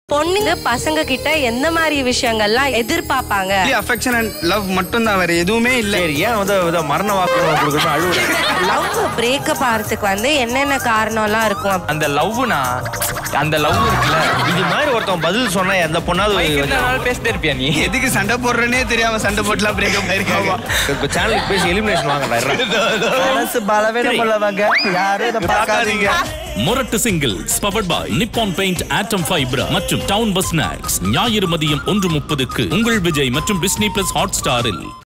பொண்ணுங்க பசங்க கிட்ட எந்த மாதிரி விஷயங்கள்லாம் எதிர்பார்ப்பாங்க அஃபெக்ஷன் அண்ட் லவ் மட்டும் தான் வேற எதுவுமே இல்ல சரி ஏன் வந்து இதை மரண வாக்கு கொடுக்கணும் அழுவுற லவ் பிரேக்கப் ஆகிறதுக்கு வந்து என்னென்ன காரணம்லாம் இருக்கும் அந்த லவ்னா அந்த லவ் இருக்குல்ல இது மாதிரி ஒருத்தன் பதில் சொன்னா எந்த பொண்ணாவது நாள் பேசிட்டே இருப்பியா நீ எதுக்கு சண்டை போடுறேனே தெரியாம சண்டை போட்டுலாம் பிரேக்கப் ஆயிருக்காங்க இப்ப சேனலுக்கு பேசி எலிமினேஷன் வாங்க மனசு பலவீனம் உள்ளவங்க யாரும் இதை பார்க்காதீங்க முரட்டு singles powered by Nippon paint ஆட்டம் ஃபைப்ரா மற்றும் டவுன் பஸ் ஸ்நாக்ஸ் ஞாயிறு மதியம் ஒன்று முப்பதுக்கு உங்கள் விஜய் மற்றும் டிஸ்னி பிளஸ் ஹாட் ஸ்டாரில்